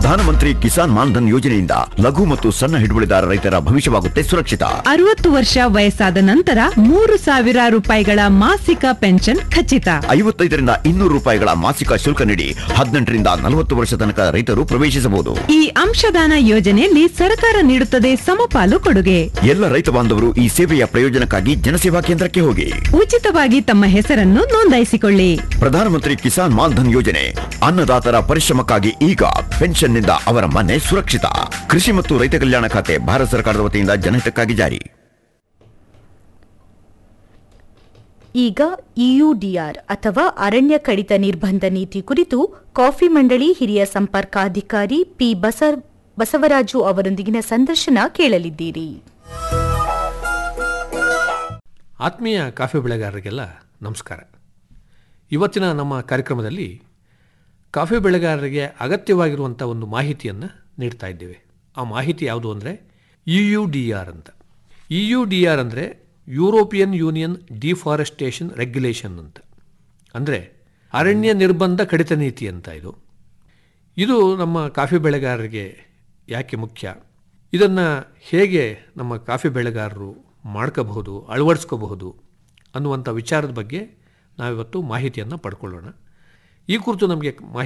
ಪ್ರಧಾನಮಂತ್ರಿ ಕಿಸಾನ್ ಮಾನ್ಧನ್ ಯೋಜನೆಯಿಂದ ಲಘು ಮತ್ತು ಸಣ್ಣ ಹಿಡುವಳಿದಾರ ರೈತರ ಭವಿಷ್ಯವಾಗುತ್ತೆ ಸುರಕ್ಷಿತ ಅರವತ್ತು ವರ್ಷ ವಯಸ್ಸಾದ ನಂತರ ಮೂರು ಸಾವಿರ ರೂಪಾಯಿಗಳ ಮಾಸಿಕ ಪೆನ್ಷನ್ ಖಚಿತ ಐವತ್ತೈದರಿಂದ ಇನ್ನೂರು ರೂಪಾಯಿಗಳ ಮಾಸಿಕ ಶುಲ್ಕ ನೀಡಿ ಹದಿನೆಂಟರಿಂದ ನಲವತ್ತು ವರ್ಷ ತನಕ ರೈತರು ಪ್ರವೇಶಿಸಬಹುದು ಈ ಅಂಶದಾನ ಯೋಜನೆಯಲ್ಲಿ ಸರ್ಕಾರ ನೀಡುತ್ತದೆ ಸಮಪಾಲು ಕೊಡುಗೆ ಎಲ್ಲ ರೈತ ಬಾಂಧವರು ಈ ಸೇವೆಯ ಪ್ರಯೋಜನಕ್ಕಾಗಿ ಜನಸೇವಾ ಕೇಂದ್ರಕ್ಕೆ ಹೋಗಿ ಉಚಿತವಾಗಿ ತಮ್ಮ ಹೆಸರನ್ನು ನೋಂದಾಯಿಸಿಕೊಳ್ಳಿ ಪ್ರಧಾನಮಂತ್ರಿ ಕಿಸಾನ್ ಮಾನ್ಧನ್ ಯೋಜನೆ ಅನ್ನದಾತರ ಪರಿಶ್ರಮಕ್ಕಾಗಿ ಈಗ ಪೆನ್ಷನ್ನಿಂದ ಅವರ ಮನೆ ಸುರಕ್ಷಿತ ಕೃಷಿ ಮತ್ತು ರೈತ ಕಲ್ಯಾಣ ಖಾತೆ ಭಾರತ ಸರ್ಕಾರದ ವತಿಯಿಂದ ಜನಹಿತಕ್ಕಾಗಿ ಜಾರಿ ಈಗ ಇಯುಡಿಆರ್ ಅಥವಾ ಅರಣ್ಯ ಕಡಿತ ನಿರ್ಬಂಧ ನೀತಿ ಕುರಿತು ಕಾಫಿ ಮಂಡಳಿ ಹಿರಿಯ ಸಂಪರ್ಕಾಧಿಕಾರಿ ಪಿ ಬಸರ್ ಬಸವರಾಜು ಅವರೊಂದಿಗಿನ ಸಂದರ್ಶನ ಕೇಳಲಿದ್ದೀರಿ ಆತ್ಮೀಯ ಕಾಫಿ ಬೆಳೆಗಾರರಿಗೆಲ್ಲ ನಮಸ್ಕಾರ ಇವತ್ತಿನ ನಮ್ಮ ಕಾರ್ಯಕ್ರಮದಲ್ಲಿ ಕಾಫಿ ಬೆಳೆಗಾರರಿಗೆ ಅಗತ್ಯವಾಗಿರುವಂಥ ಒಂದು ಮಾಹಿತಿಯನ್ನು ನೀಡ್ತಾ ಇದ್ದೇವೆ ಆ ಮಾಹಿತಿ ಯಾವುದು ಅಂದರೆ ಇ ಯು ಡಿ ಆರ್ ಅಂತ ಇ ಯು ಡಿ ಆರ್ ಅಂದರೆ ಯುರೋಪಿಯನ್ ಯೂನಿಯನ್ ಡಿಫಾರೆಸ್ಟೇಷನ್ ರೆಗ್ಯುಲೇಷನ್ ಅಂತ ಅಂದರೆ ಅರಣ್ಯ ನಿರ್ಬಂಧ ಕಡಿತ ನೀತಿ ಅಂತ ಇದು ಇದು ನಮ್ಮ ಕಾಫಿ ಬೆಳೆಗಾರರಿಗೆ ಯಾಕೆ ಮುಖ್ಯ ಇದನ್ನು ಹೇಗೆ ನಮ್ಮ ಕಾಫಿ ಬೆಳೆಗಾರರು ಮಾಡ್ಕೋಬಹುದು ಅಳವಡಿಸ್ಕೋಬಹುದು ಅನ್ನುವಂಥ ವಿಚಾರದ ಬಗ್ಗೆ ನಾವಿವತ್ತು ಮಾಹಿತಿಯನ್ನು ಪಡ್ಕೊಳ್ಳೋಣ ಈ ಕುರಿತು ನಮಗೆ ಮಾಹಿತಿ